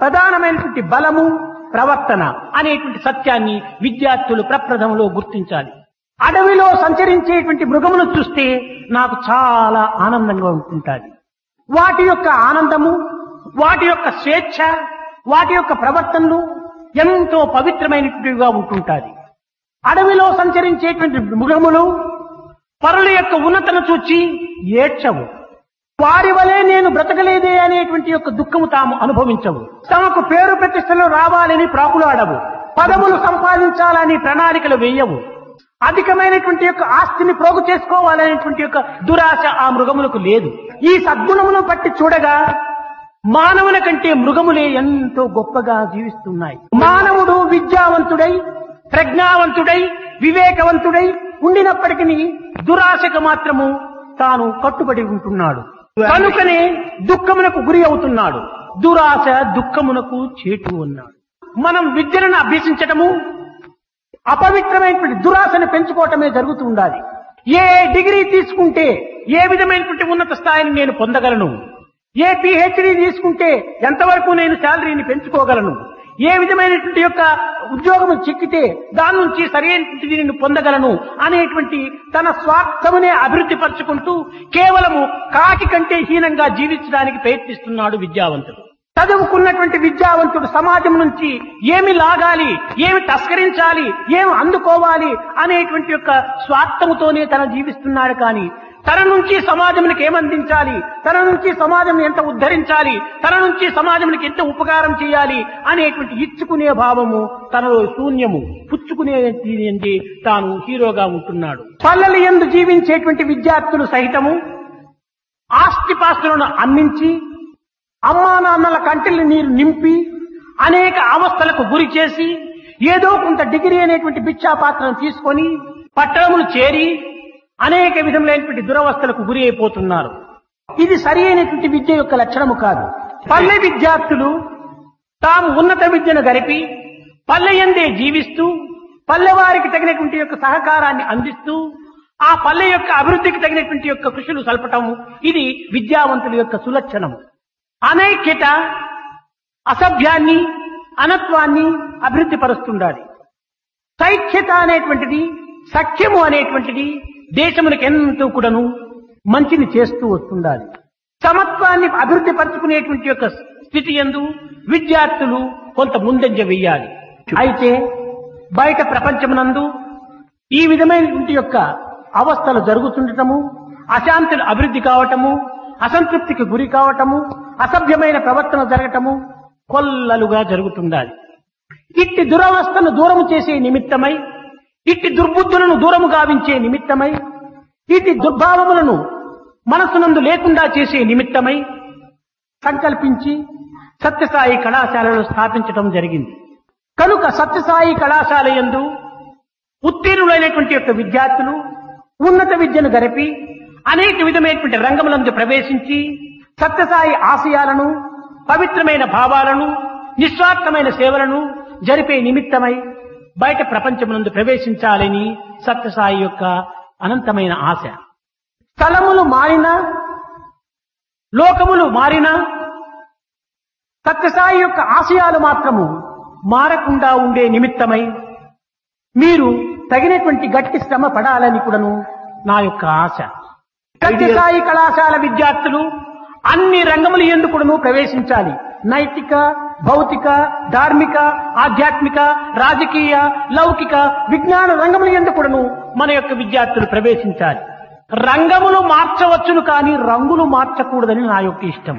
ప్రధానమైనటువంటి బలము ప్రవర్తన అనేటువంటి సత్యాన్ని విద్యార్థులు ప్రప్రథంలో గుర్తించాలి అడవిలో సంచరించేటువంటి మృగమును చూస్తే నాకు చాలా ఆనందంగా ఉంటుంటుంది వాటి యొక్క ఆనందము వాటి యొక్క స్వేచ్ఛ వాటి యొక్క ప్రవర్తనలు ఎంతో పవిత్రమైనటువంటివిగా ఉంటుంటాది అడవిలో సంచరించేటువంటి మృగములు పరుల యొక్క ఉన్నతను చూచి ఏడ్చవు వారి వలె నేను బ్రతకలేదే అనేటువంటి యొక్క దుఃఖము తాము అనుభవించవు తమకు పేరు ప్రతిష్టలు రావాలని ప్రాకులాడవు పదములు సంపాదించాలని ప్రణాళికలు వేయవు అధికమైనటువంటి యొక్క ఆస్తిని ప్రోగు చేసుకోవాలనేటువంటి యొక్క దురాశ ఆ మృగములకు లేదు ఈ సద్గుణమును బట్టి చూడగా మానవుల కంటే మృగములే ఎంతో గొప్పగా జీవిస్తున్నాయి మానవుడు విద్యావంతుడై ప్రజ్ఞావంతుడై వివేకవంతుడై ఉండినప్పటికీ దురాశకు మాత్రము తాను కట్టుబడి ఉంటున్నాడు కనుకనే దుఃఖమునకు గురి అవుతున్నాడు దురాశ దుఃఖమునకు చేటు ఉన్నాడు మనం విద్యలను అభ్యసించటము అపవిత్రమైనటువంటి దురాశను పెంచుకోవటమే జరుగుతూ ఉండాలి ఏ డిగ్రీ తీసుకుంటే ఏ విధమైనటువంటి ఉన్నత స్థాయిని నేను పొందగలను ఏ పిహెచ్డి తీసుకుంటే ఎంతవరకు నేను శాలరీని పెంచుకోగలను ఏ విధమైనటువంటి యొక్క ఉద్యోగం చిక్కితే దాని నుంచి సరైనటువంటి నేను పొందగలను అనేటువంటి తన స్వార్థమునే అభివృద్ధి పరుచుకుంటూ కేవలము కాకి కంటే హీనంగా జీవించడానికి ప్రయత్నిస్తున్నాడు విద్యావంతుడు చదువుకున్నటువంటి విద్యావంతుడు సమాజం నుంచి ఏమి లాగాలి ఏమి తస్కరించాలి ఏమి అందుకోవాలి అనేటువంటి యొక్క స్వార్థముతోనే తన జీవిస్తున్నాడు కానీ తన నుంచి సమాజమునికి ఏమందించాలి తన నుంచి సమాజం ఎంత ఉద్ధరించాలి తన నుంచి సమాజానికి ఎంత ఉపకారం చేయాలి అనేటువంటి ఇచ్చుకునే భావము తనలో శూన్యము పుచ్చుకునే తాను హీరోగా ఉంటున్నాడు పల్లెల ఎందు జీవించేటువంటి విద్యార్థులు సహితము ఆస్తిపాస్తులను అమ్మించి అమ్మా నాన్నల కంటిని నీరు నింపి అనేక అవస్థలకు గురి చేసి ఏదో కొంత డిగ్రీ అనేటువంటి బిచ్చా పాత్రను తీసుకొని పట్టణములు చేరి అనేక విధములైనటువంటి దురవస్థలకు గురి అయిపోతున్నారు ఇది సరి అయినటువంటి విద్య యొక్క లక్షణము కాదు పల్లె విద్యార్థులు తాము ఉన్నత విద్యను గరిపి పల్లె ఎందే జీవిస్తూ పల్లెవారికి తగినటువంటి యొక్క సహకారాన్ని అందిస్తూ ఆ పల్లె యొక్క అభివృద్ధికి తగినటువంటి యొక్క కృషులు సల్పటం ఇది విద్యావంతుల యొక్క సులక్షణము అనైక్యత అసభ్యాన్ని అనత్వాన్ని అభివృద్ధి పరుస్తుండాలి సైక్యత అనేటువంటిది సఖ్యము అనేటువంటిది దేశములకు ఎంతో కూడాను మంచిని చేస్తూ వస్తుండాలి సమత్వాన్ని అభివృద్ధి పరుచుకునేటువంటి యొక్క స్థితి ఎందు విద్యార్థులు కొంత ముందంజ వెయ్యాలి అయితే బయట ప్రపంచమునందు ఈ విధమైనటువంటి యొక్క అవస్థలు జరుగుతుండటము అశాంతులు అభివృద్ధి కావటము అసంతృప్తికి గురి కావటము అసభ్యమైన ప్రవర్తన జరగటము కొల్లలుగా జరుగుతుండాలి ఇట్టి దురవస్థను దూరము చేసే నిమిత్తమై ఇట్టి దుర్బుద్ధులను దూరము గావించే నిమిత్తమై ఇట్టి దుర్భావములను మనసునందు లేకుండా చేసే నిమిత్తమై సంకల్పించి సత్యసాయి కళాశాలను స్థాపించడం జరిగింది కనుక సత్యసాయి కళాశాల యందు ఉత్తీర్ణులైనటువంటి యొక్క విద్యార్థులు ఉన్నత విద్యను గరిపి అనేక విధమైనటువంటి రంగములందు ప్రవేశించి సత్యసాయి ఆశయాలను పవిత్రమైన భావాలను నిస్వార్థమైన సేవలను జరిపే నిమిత్తమై బయట ప్రపంచమునందు ప్రవేశించాలని సత్యసాయి యొక్క అనంతమైన ఆశ స్థలములు మారినా లోకములు మారినా సత్యసాయి యొక్క ఆశయాలు మాత్రము మారకుండా ఉండే నిమిత్తమై మీరు తగినటువంటి గట్టి శ్రమ పడాలని కూడాను నా యొక్క ఆశ సత్యసాయి కళాశాల విద్యార్థులు అన్ని రంగములు ఎందుకును ప్రవేశించాలి నైతిక భౌతిక ధార్మిక ఆధ్యాత్మిక రాజకీయ లౌకిక విజ్ఞాన రంగములు ఎందుకును మన యొక్క విద్యార్థులు ప్రవేశించాలి రంగములు మార్చవచ్చును కానీ రంగులు మార్చకూడదని నా యొక్క ఇష్టం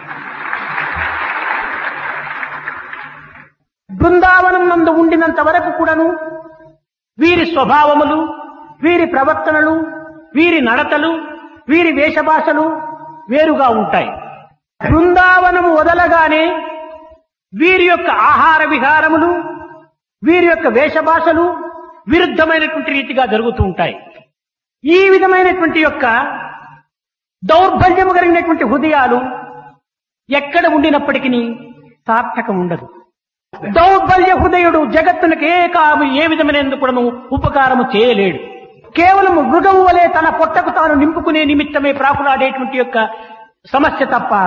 బృందావనం నందు ఉండినంత వరకు కూడాను వీరి స్వభావములు వీరి ప్రవర్తనలు వీరి నడతలు వీరి వేషభాషలు వేరుగా ఉంటాయి బృందావనము వదలగానే వీరి యొక్క ఆహార విహారములు వీరి యొక్క వేషభాషలు విరుద్ధమైనటువంటి రీతిగా జరుగుతూ ఉంటాయి ఈ విధమైనటువంటి యొక్క దౌర్బల్యము కలిగినటువంటి హృదయాలు ఎక్కడ ఉండినప్పటికీ సార్థకం ఉండదు దౌర్బల్య హృదయుడు జగత్తునికి ఏ కాము ఏ విధమైన కూడాను ఉపకారము చేయలేడు కేవలం మృగము వలె తన పొట్టకు తాను నింపుకునే నిమిత్తమే ప్రాకులాడేటువంటి యొక్క సమస్య తప్ప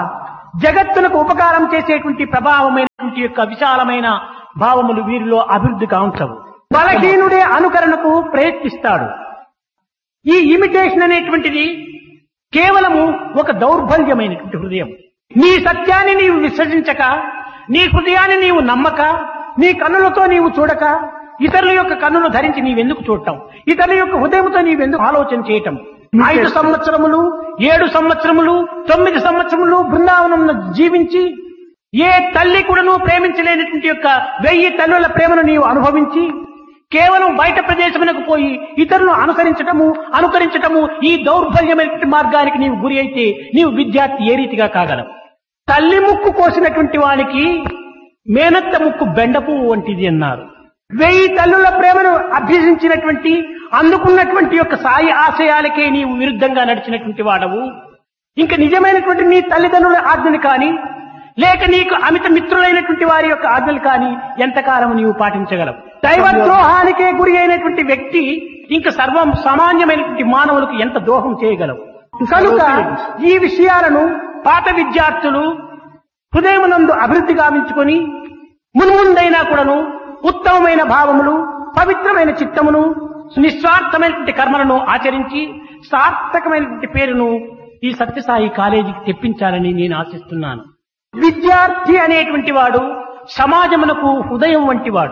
జగత్తునకు ఉపకారం చేసేటువంటి ప్రభావమైనటువంటి యొక్క విశాలమైన భావములు వీరిలో అభివృద్ధి కాంచవు బలహీనుడే అనుకరణకు ప్రయత్నిస్తాడు ఈ ఇమిటేషన్ అనేటువంటిది కేవలము ఒక దౌర్బల్యమైనటువంటి హృదయం నీ సత్యాన్ని నీవు విసర్జించక నీ హృదయాన్ని నీవు నమ్మక నీ కన్నులతో నీవు చూడక ఇతరుల యొక్క కన్నులు ధరించి నీవెందుకు చూడటం ఇతరుల యొక్క హృదయంతో నీవెందుకు ఆలోచన చేయటం ఐదు సంవత్సరములు ఏడు సంవత్సరములు తొమ్మిది సంవత్సరములు బృందావనం జీవించి ఏ తల్లి కూడాను ప్రేమించలేనటువంటి యొక్క వెయ్యి తల్లుల ప్రేమను నీవు అనుభవించి కేవలం బయట ప్రదేశమునకు పోయి ఇతరులను అనుసరించటము అనుకరించటము ఈ దౌర్బల్యమైనటువంటి మార్గానికి నీవు గురి అయితే నీవు విద్యార్థి ఏ రీతిగా కాగలవు తల్లి ముక్కు కోసినటువంటి వానికి మేనత్త ముక్కు బెండపు వంటిది అన్నారు వెయ్యి తల్లుల ప్రేమను అభ్యసించినటువంటి అందుకున్నటువంటి యొక్క సాయి ఆశయాలకే నీవు విరుద్ధంగా నడిచినటువంటి వాడవు ఇంకా నిజమైనటువంటి నీ తల్లిదండ్రుల ఆజ్ఞని కానీ లేక నీకు అమిత మిత్రులైనటువంటి వారి యొక్క ఆజ్ఞలు కానీ ఎంతకాలం నీవు పాటించగలవు దైవద్రోహానికే గురి అయినటువంటి వ్యక్తి ఇంకా సర్వం సామాన్యమైనటువంటి మానవులకు ఎంత ద్రోహం చేయగలవు కనుక ఈ విషయాలను పాత విద్యార్థులు హృదయమునందు అభివృద్ధి గావించుకొని మున్ముందైనా కూడాను ఉత్తమమైన భావములు పవిత్రమైన చిత్తమును నిస్వార్థమైనటువంటి కర్మలను ఆచరించి సార్థకమైనటువంటి పేరును ఈ సత్యసాయి కాలేజీకి తెప్పించాలని నేను ఆశిస్తున్నాను విద్యార్థి అనేటువంటి వాడు సమాజమునకు హృదయం వంటి వాడు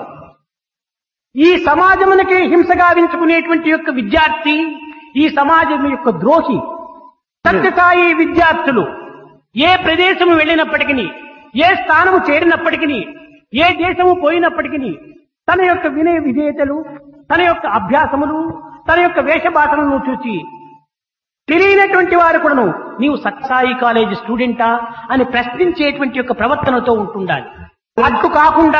ఈ సమాజమునకే హింస గావించుకునేటువంటి యొక్క విద్యార్థి ఈ సమాజం యొక్క ద్రోహి సత్యసాయి విద్యార్థులు ఏ ప్రదేశము వెళ్ళినప్పటికీ ఏ స్థానము చేరినప్పటికీ ఏ దేశము పోయినప్పటికీ తన యొక్క వినయ విధేయతలు తన యొక్క అభ్యాసములు తన యొక్క వేషభాషలను చూచి తెలియనటువంటి వారు కూడాను నీవు సత్సాయి కాలేజీ స్టూడెంటా అని ప్రశ్నించేటువంటి యొక్క ప్రవర్తనతో ఉంటుండాలి అట్టు కాకుండా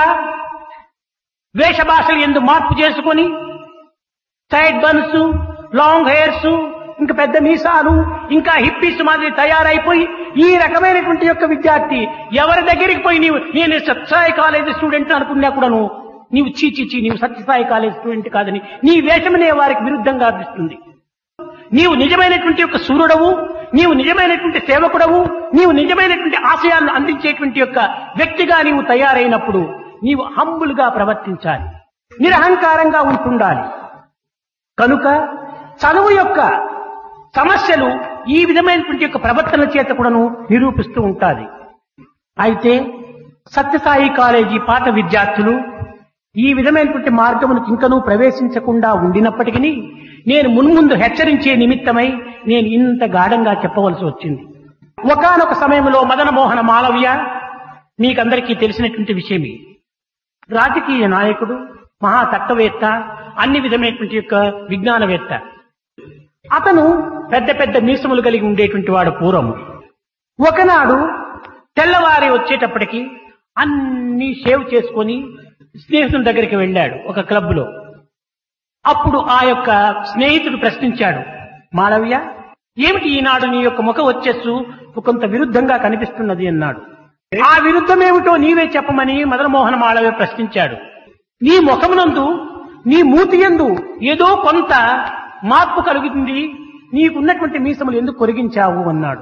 వేషభాషలు ఎందు మార్పు చేసుకొని సైడ్ బన్స్ లాంగ్ హెయిర్స్ ఇంకా పెద్ద మీసాలు ఇంకా హిప్పీస్ మాదిరి తయారైపోయి ఈ రకమైనటువంటి యొక్క విద్యార్థి ఎవరి దగ్గరికి పోయి నీవు నేను సత్సాయి కాలేజీ స్టూడెంట్ అనుకున్నా కూడాను నీవు చీచిచి నీవు సత్యసాయి కాలేజీ స్టూడెంట్ కాదని నీ వేషమనే వారికి విరుద్ధంగా అనిపిస్తుంది నీవు నిజమైనటువంటి యొక్క సూర్యుడవు నీవు నిజమైనటువంటి సేవకుడవు నీవు నిజమైనటువంటి ఆశయాలను అందించేటువంటి యొక్క వ్యక్తిగా నీవు తయారైనప్పుడు నీవు హంబుల్ గా ప్రవర్తించాలి నిరహంకారంగా ఉంటుండాలి కనుక చదువు యొక్క సమస్యలు ఈ విధమైనటువంటి యొక్క ప్రవర్తన చేత కూడాను నిరూపిస్తూ ఉంటాది అయితే సత్యసాయి కాలేజీ పాత విద్యార్థులు ఈ విధమైనటువంటి మార్గములకు ఇంకనూ ప్రవేశించకుండా ఉండినప్పటికీ నేను మున్ముందు హెచ్చరించే నిమిత్తమై నేను ఇంత గాఢంగా చెప్పవలసి వచ్చింది ఒకనొక సమయంలో మదన మోహన మాలవ్య మీకందరికీ తెలిసినటువంటి విషయమే రాజకీయ నాయకుడు మహా తత్వవేత్త అన్ని విధమైనటువంటి యొక్క విజ్ఞానవేత్త అతను పెద్ద పెద్ద మీసములు కలిగి ఉండేటువంటి వాడు పూర్వము ఒకనాడు తెల్లవారి వచ్చేటప్పటికి అన్ని షేవ్ చేసుకొని స్నేహితుల దగ్గరికి వెళ్ళాడు ఒక క్లబ్ లో అప్పుడు ఆ యొక్క స్నేహితుడు ప్రశ్నించాడు మాళవ్య ఏమిటి ఈనాడు నీ యొక్క ముఖ వచ్చేసు కొంత విరుద్ధంగా కనిపిస్తున్నది అన్నాడు ఆ విరుద్ధమేమిటో నీవే చెప్పమని మదనమోహన మాళవ్య ప్రశ్నించాడు నీ ముఖమునందు నీ మూతి ఎందు ఏదో కొంత మార్పు కలుగుతుంది నీకున్నటువంటి మీసములు ఎందుకు కొరిగించావు అన్నాడు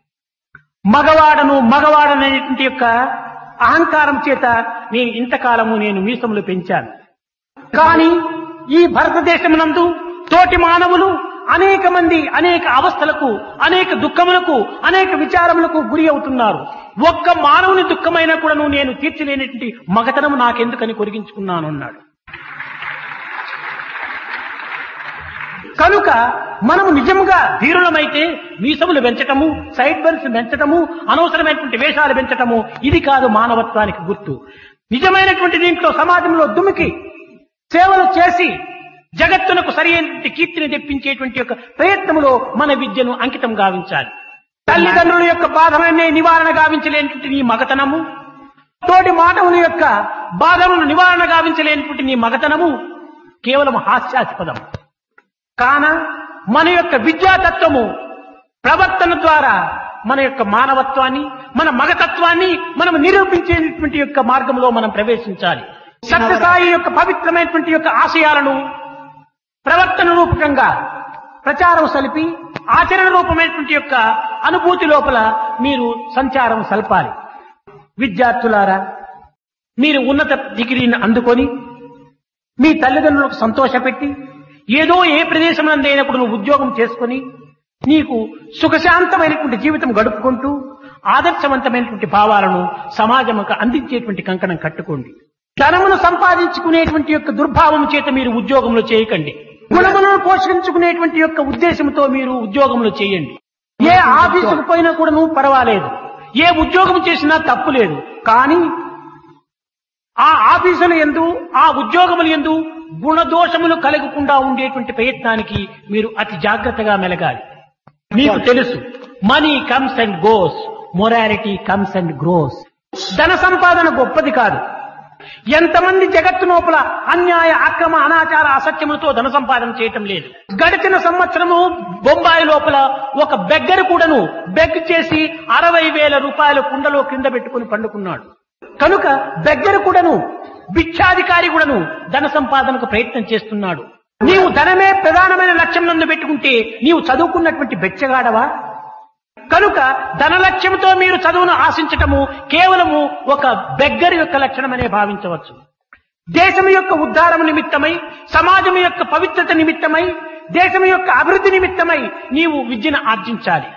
మగవాడను మగవాడనేటువంటి యొక్క అహంకారం చేత నేను ఇంతకాలము నేను మీసములు పెంచాను కానీ ఈ భారతదేశమునందు తోటి మానవులు అనేక మంది అనేక అవస్థలకు అనేక దుఃఖములకు అనేక విచారములకు గురి అవుతున్నారు ఒక్క మానవుని దుఃఖమైనా కూడాను నేను తీర్చలేనటువంటి మగతనము నాకెందుకని కొరిగించుకున్నాను అన్నాడు కనుక మనము నిజముగా ధీరులమైతే మీసములు పెంచటము సైడ్ బర్న్స్ పెంచటము అనవసరమైనటువంటి వేషాలు పెంచటము ఇది కాదు మానవత్వానికి గుర్తు నిజమైనటువంటి దీంట్లో సమాజంలో దుమికి సేవలు చేసి జగత్తునకు సరైనటువంటి కీర్తిని తెప్పించేటువంటి యొక్క ప్రయత్నములో మన విద్యను అంకితం గావించాలి తల్లిదండ్రుల యొక్క బాధలనే నివారణ గావించలేనటువంటి నీ మగతనము తోటి మానవుని యొక్క బాధలను నివారణ గావించలేనటువంటి నీ మగతనము కేవలం హాస్యాస్పదం కాన మన యొక్క విద్యాతత్వము ప్రవర్తన ద్వారా మన యొక్క మానవత్వాన్ని మన మగతత్వాన్ని మనం నిరూపించేటువంటి యొక్క మార్గంలో మనం ప్రవేశించాలి సత్యసాయి యొక్క పవిత్రమైనటువంటి యొక్క ఆశయాలను ప్రవర్తన రూపకంగా ప్రచారం సలిపి ఆచరణ రూపమైనటువంటి యొక్క అనుభూతి లోపల మీరు సంచారం సల్పాలి విద్యార్థులారా మీరు ఉన్నత డిగ్రీని అందుకొని మీ తల్లిదండ్రులకు సంతోషపెట్టి ఏదో ఏ ప్రదేశం నందైనప్పుడు నువ్వు ఉద్యోగం చేసుకొని నీకు సుఖశాంతమైనటువంటి జీవితం గడుపుకుంటూ ఆదర్శవంతమైనటువంటి భావాలను సమాజముకు అందించేటువంటి కంకణం కట్టుకోండి ధనమును సంపాదించుకునేటువంటి యొక్క దుర్భావం చేత మీరు ఉద్యోగంలో చేయకండి గుణములను పోషించుకునేటువంటి యొక్క ఉద్దేశంతో మీరు ఉద్యోగంలో చేయండి ఏ ఆఫీసుకు పోయినా కూడా నువ్వు పర్వాలేదు ఏ ఉద్యోగం చేసినా తప్పు లేదు కానీ ఆ ఆఫీసుల ఎందు ఆ ఉద్యోగముల ఎందు గుణదోషములు కలగకుండా ఉండేటువంటి ప్రయత్నానికి మీరు అతి జాగ్రత్తగా మెలగాలి మీకు తెలుసు money comes and goes morality comes and grows ధన సంపాదన గొప్పది కాదు ఎంతమంది జగత్తు లోపల అన్యాయ అక్రమ అనాచార అసత్యములతో ధన సంపాదన చేయటం లేదు గడిచిన సంవత్సరము బొంబాయి లోపల ఒక బెగ్గర కూడాను బెగ్ చేసి అరవై వేల రూపాయల కుండలో కింద పెట్టుకుని పండుకున్నాడు కనుక బెగ్గర కూడాను భిక్షాధికారి కూడాను ధన సంపాదనకు ప్రయత్నం చేస్తున్నాడు నీవు ధనమే ప్రధానమైన లక్ష్యం నందు పెట్టుకుంటే నీవు చదువుకున్నటువంటి బెచ్చగాడవా కనుక ధన లక్ష్యంతో మీరు చదువును ఆశించటము కేవలము ఒక బెగ్గరి యొక్క లక్షణమనే భావించవచ్చు దేశం యొక్క ఉద్ధారం నిమిత్తమై సమాజం యొక్క పవిత్రత నిమిత్తమై దేశం యొక్క అభివృద్ధి నిమిత్తమై నీవు విద్యను ఆర్జించాలి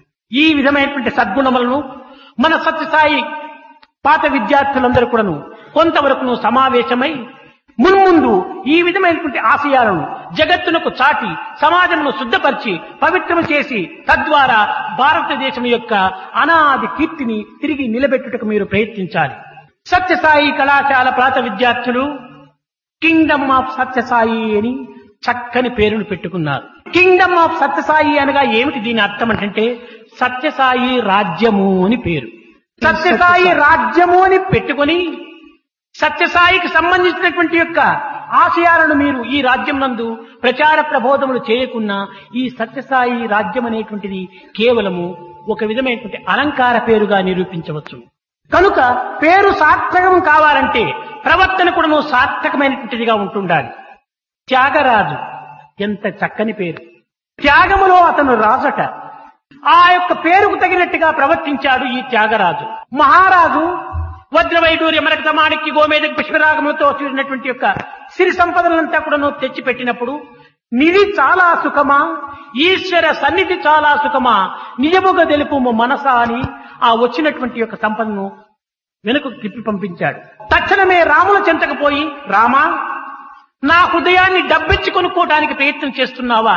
ఈ విధమైనటువంటి సద్గుణములను మన సత్యసాయి పాత విద్యార్థులందరూ కూడాను కొంతవరకు సమావేశమై మున్ముందు ఈ విధమైనటువంటి ఆశయాలను జగత్తునకు చాటి సమాజమును శుద్ధపరిచి పవిత్రము చేసి తద్వారా భారతదేశం యొక్క అనాది కీర్తిని తిరిగి నిలబెట్టుటకు మీరు ప్రయత్నించాలి సత్యసాయి కళాశాల ప్రాత విద్యార్థులు కింగ్డమ్ ఆఫ్ సత్యసాయి అని చక్కని పేరును పెట్టుకున్నారు కింగ్డమ్ ఆఫ్ సత్యసాయి అనగా ఏమిటి దీని అర్థం అంటే సత్యసాయి రాజ్యము అని పేరు సత్యసాయి రాజ్యము అని పెట్టుకొని సత్యసాయికి సంబంధించినటువంటి యొక్క ఆశయాలను మీరు ఈ రాజ్యం నందు ప్రచార ప్రబోధములు చేయకున్నా ఈ సత్యసాయి రాజ్యం అనేటువంటిది కేవలము ఒక విధమైనటువంటి అలంకార పేరుగా నిరూపించవచ్చు కనుక పేరు సార్థకం కావాలంటే ప్రవర్తన కూడాను సార్థకమైనటువంటిదిగా ఉంటుండాలి త్యాగరాజు ఎంత చక్కని పేరు త్యాగములో అతను రాజట ఆ యొక్క పేరుకు తగినట్టుగా ప్రవర్తించాడు ఈ త్యాగరాజు మహారాజు వజ్రవైడూర్య మరకత మాణిక్య గోమేద పుష్పరాగములతో చూడినటువంటి యొక్క సిరి సంపదలంతా కూడాను తెచ్చిపెట్టినప్పుడు నిధి చాలా సుఖమా ఈశ్వర సన్నిధి చాలా సుఖమా నిజముగా తెలుపు మనసా అని ఆ వచ్చినటువంటి యొక్క సంపదను వెనుక తిప్పి పంపించాడు తక్షణమే రాముల చెంతకపోయి రామా నా హృదయాన్ని డబ్బిచ్చి కొనుక్కోవడానికి ప్రయత్నం చేస్తున్నావా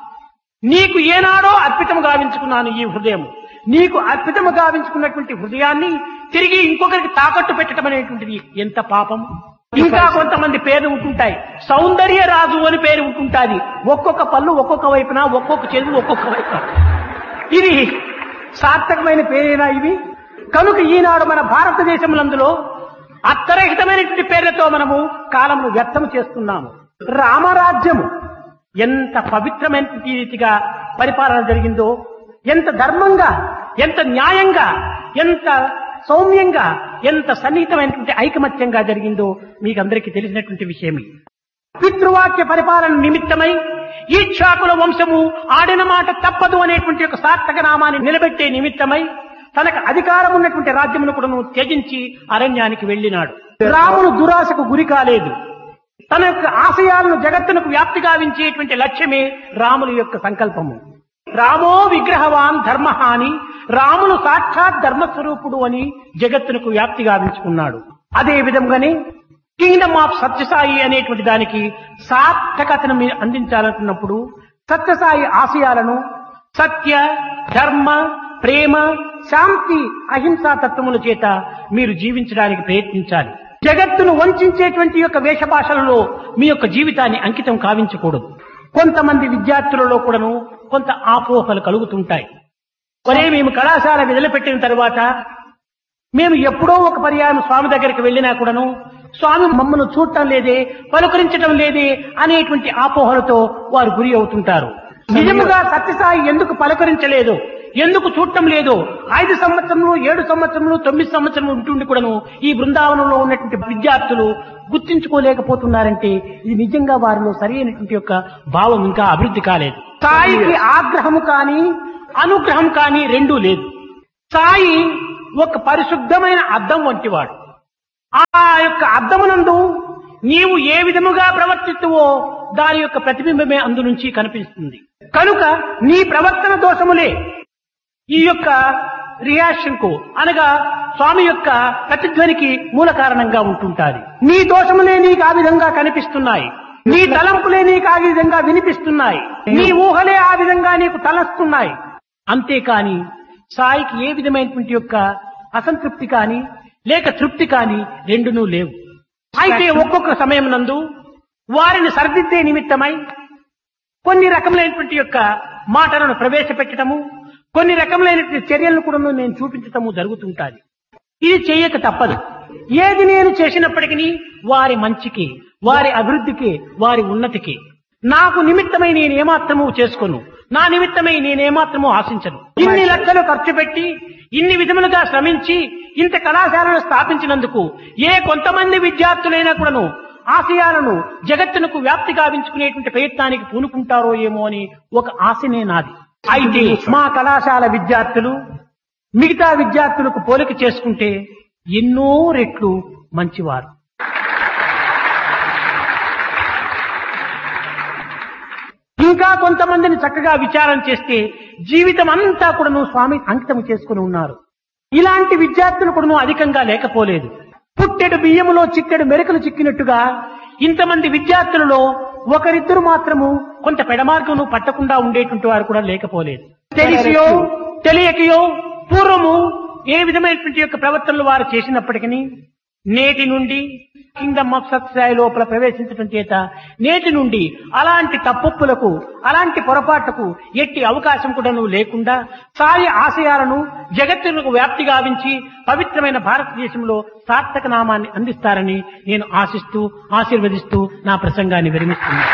నీకు ఏనాడో అర్పితము గావించుకున్నాను ఈ హృదయం నీకు అర్పితము గావించుకున్నటువంటి హృదయాన్ని తిరిగి ఇంకొకరికి తాకట్టు పెట్టడం అనేటువంటిది ఎంత పాపం ఇంకా కొంతమంది పేర్లు ఉంటుంటాయి సౌందర్య రాజు అని పేరు ఉంటుంటాది ఒక్కొక్క పళ్ళు ఒక్కొక్క వైపున ఒక్కొక్క చెరువు ఒక్కొక్క వైపున ఇది సార్థకమైన పేరేనా ఇది కనుక ఈనాడు మన భారతదేశములందులో అర్థరహితమైనటువంటి పేర్లతో మనము కాలమును వ్యర్థం చేస్తున్నాము రామరాజ్యము ఎంత పవిత్రమైనటువంటి రీతిగా పరిపాలన జరిగిందో ఎంత ధర్మంగా ఎంత న్యాయంగా ఎంత సౌమ్యంగా ఎంత సన్నిహితమైనటువంటి ఐకమత్యంగా జరిగిందో మీకందరికీ తెలిసినటువంటి విషయమే పితృవాక్య పరిపాలన నిమిత్తమై ఈక్షాకుల వంశము ఆడిన మాట తప్పదు అనేటువంటి ఒక సార్థక నామాన్ని నిలబెట్టే నిమిత్తమై తనకు అధికారం ఉన్నటువంటి రాజ్యమును కూడా త్యజించి అరణ్యానికి వెళ్ళినాడు రాముడు దురాశకు గురి కాలేదు తన యొక్క ఆశయాలను జగత్తునకు వ్యాప్తి గావించేటువంటి లక్ష్యమే రాముల యొక్క సంకల్పము రామో విగ్రహవాన్ ధర్మ అని రాములు సాక్షాత్ ధర్మస్వరూపుడు అని జగత్తునకు వ్యాప్తి గావించుకున్నాడు అదే విధంగానే కింగ్డమ్ ఆఫ్ సత్యసాయి అనేటువంటి దానికి సార్థకతను మీరు అందించాలనుకున్నప్పుడు సత్యసాయి ఆశయాలను సత్య ధర్మ ప్రేమ శాంతి అహింసా తత్వముల చేత మీరు జీవించడానికి ప్రయత్నించాలి జగత్తును వంచేటువంటి యొక్క వేషభాషలలో మీ యొక్క జీవితాన్ని అంకితం కావించకూడదు కొంతమంది విద్యార్థులలో కూడాను కొంత ఆపోహలు కలుగుతుంటాయి ఒరే మేము కళాశాల వదిలిపెట్టిన తర్వాత మేము ఎప్పుడో ఒక పర్యాయం స్వామి దగ్గరికి వెళ్ళినా కూడాను స్వామి మమ్మను చూడటం లేదే పలుకరించటం లేదే అనేటువంటి ఆపోహలతో వారు గురి అవుతుంటారు నిజముగా సత్యసాయి ఎందుకు పలకరించలేదు ఎందుకు చూడటం లేదు ఐదు సంవత్సరములు ఏడు సంవత్సరములు తొమ్మిది సంవత్సరములు ఉంటుండి కూడాను ఈ బృందావనంలో ఉన్నటువంటి విద్యార్థులు గుర్తించుకోలేకపోతున్నారంటే ఇది నిజంగా వారిలో సరైనటువంటి యొక్క భావం ఇంకా అభివృద్ధి కాలేదు సాయికి ఆగ్రహము కానీ అనుగ్రహం కానీ రెండూ లేదు సాయి ఒక పరిశుద్ధమైన అద్దం వంటివాడు ఆ యొక్క అద్దమునందు నీవు ఏ విధముగా ప్రవర్తిస్తువో దాని యొక్క ప్రతిబింబమే అందు నుంచి కనిపిస్తుంది కనుక నీ ప్రవర్తన దోషములే ఈ యొక్క రియాక్షన్ కు అనగా స్వామి యొక్క ప్రతిధ్వనికి మూల కారణంగా ఉంటుంటాది నీ దోషములే నీకు ఆ విధంగా కనిపిస్తున్నాయి నీ తలంపులే నీకు ఆ విధంగా వినిపిస్తున్నాయి నీ ఊహలే ఆ విధంగా నీకు తలస్తున్నాయి అంతేకాని సాయికి ఏ విధమైనటువంటి యొక్క అసంతృప్తి కానీ లేక తృప్తి కానీ రెండునూ లేవు అయితే ఒక్కొక్క సమయం నందు వారిని సరిదిద్దే నిమిత్తమై కొన్ని రకములైనటువంటి యొక్క మాటలను ప్రవేశపెట్టడము కొన్ని రకములైనటువంటి చర్యలను కూడా నేను చూపించటము జరుగుతుంటాది ఇది చేయక తప్పదు ఏది నేను చేసినప్పటికీ వారి మంచికి వారి అభివృద్ధికి వారి ఉన్నతికి నాకు నిమిత్తమై నేను ఏమాత్రము చేసుకోను నా నిమిత్తమై నేనేమాత్రము ఆశించను ఇన్ని లక్షలు ఖర్చు పెట్టి ఇన్ని విధములుగా శ్రమించి ఇంత కళాశాలను స్థాపించినందుకు ఏ కొంతమంది విద్యార్థులైనా కూడాను ఆశయాలను జగత్తునకు వ్యాప్తి గావించుకునేటువంటి ప్రయత్నానికి పూనుకుంటారో ఏమో అని ఒక ఆశనే నాది అయితే మా కళాశాల విద్యార్థులు మిగతా విద్యార్థులకు పోలిక చేసుకుంటే ఎన్నో రెట్లు మంచివారు ఇంకా కొంతమందిని చక్కగా విచారం చేస్తే జీవితం అంతా కూడాను స్వామి అంకితం చేసుకుని ఉన్నారు ఇలాంటి విద్యార్థులు కూడాను అధికంగా లేకపోలేదు పుట్టెడు బియ్యములో చిట్టెడు మెరుకలు చిక్కినట్టుగా ఇంతమంది విద్యార్థులలో ఒకరిద్దరు మాత్రము కొంత పెడమార్గమును పట్టకుండా ఉండేటువంటి వారు కూడా లేకపోలేదు తెలిసియో తెలియకయో పూర్వము ఏ విధమైనటువంటి యొక్క ప్రవర్తనలు వారు చేసినప్పటికీ నేటి నుండి కింగ్డమ్ ఆఫ్ సత్సాయి లోపల ప్రవేశించడం చేత నేటి నుండి అలాంటి తప్పొప్పులకు అలాంటి పొరపాట్లకు ఎట్టి అవకాశం కూడా నువ్వు లేకుండా సాయి ఆశయాలను జగత్తులకు వ్యాప్తి గావించి పవిత్రమైన భారతదేశంలో సార్థక నామాన్ని అందిస్తారని నేను ఆశిస్తూ ఆశీర్వదిస్తూ నా ప్రసంగాన్ని విరమిస్తున్నాను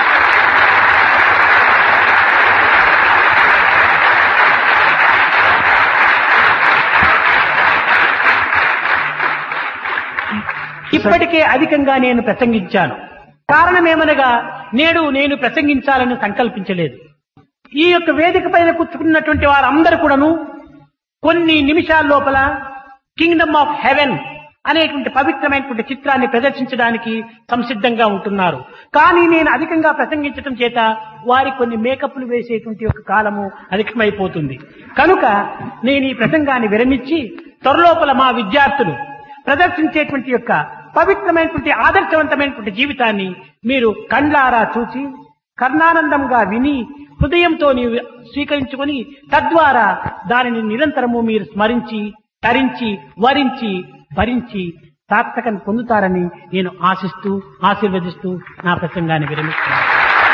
ఇప్పటికే అధికంగా నేను ప్రసంగించాను కారణమేమనగా నేడు నేను ప్రసంగించాలని సంకల్పించలేదు ఈ యొక్క వేదిక పైన కూర్చుకున్నటువంటి వారందరూ కూడాను కొన్ని నిమిషాల లోపల కింగ్డమ్ ఆఫ్ హెవెన్ అనేటువంటి పవిత్రమైనటువంటి చిత్రాన్ని ప్రదర్శించడానికి సంసిద్ధంగా ఉంటున్నారు కానీ నేను అధికంగా ప్రసంగించడం చేత వారి కొన్ని మేకప్లు వేసేటువంటి ఒక కాలము అధికమైపోతుంది కనుక నేను ఈ ప్రసంగాన్ని విరమించి త్వరలోపల మా విద్యార్థులు ప్రదర్శించేటువంటి యొక్క పవిత్రమైనటువంటి ఆదర్శవంతమైనటువంటి జీవితాన్ని మీరు కండ్లారా చూచి కర్ణానందంగా విని హృదయంతో నీవు స్వీకరించుకొని తద్వారా దానిని నిరంతరము మీరు స్మరించి తరించి వరించి భరించి సార్థకను పొందుతారని నేను ఆశిస్తూ ఆశీర్వదిస్తూ నా ప్రసంగాన్ని విరమిస్తున్నాను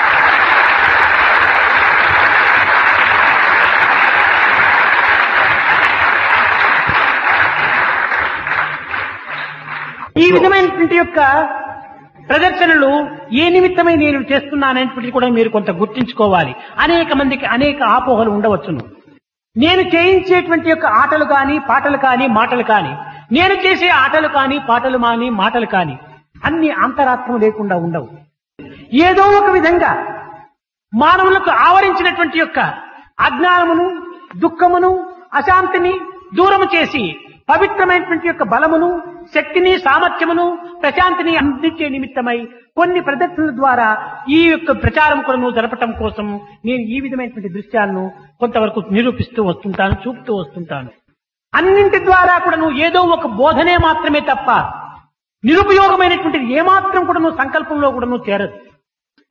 ఈ విధమైనటువంటి యొక్క ప్రదర్శనలు ఏ నిమిత్తమై నేను చేస్తున్నాననేటువంటిది కూడా మీరు కొంత గుర్తించుకోవాలి అనేక మందికి అనేక ఆపోహలు ఉండవచ్చును నేను చేయించేటువంటి యొక్క ఆటలు కానీ పాటలు కానీ మాటలు కానీ నేను చేసే ఆటలు కానీ పాటలు కానీ మాటలు కానీ అన్ని అంతరాత్మ లేకుండా ఉండవు ఏదో ఒక విధంగా మానవులకు ఆవరించినటువంటి యొక్క అజ్ఞానమును దుఃఖమును అశాంతిని దూరము చేసి పవిత్రమైనటువంటి యొక్క బలమును శక్తిని సామర్థ్యమును ప్రశాంతిని అందించే నిమిత్తమై కొన్ని ప్రదర్శనల ద్వారా ఈ యొక్క ప్రచారం కూడా జరపటం కోసం నేను ఈ విధమైనటువంటి దృశ్యాలను కొంతవరకు నిరూపిస్తూ వస్తుంటాను చూపుతూ వస్తుంటాను అన్నింటి ద్వారా కూడా ఏదో ఒక బోధనే మాత్రమే తప్ప నిరుపయోగమైనటువంటిది ఏమాత్రం కూడా సంకల్పంలో కూడా చేరదు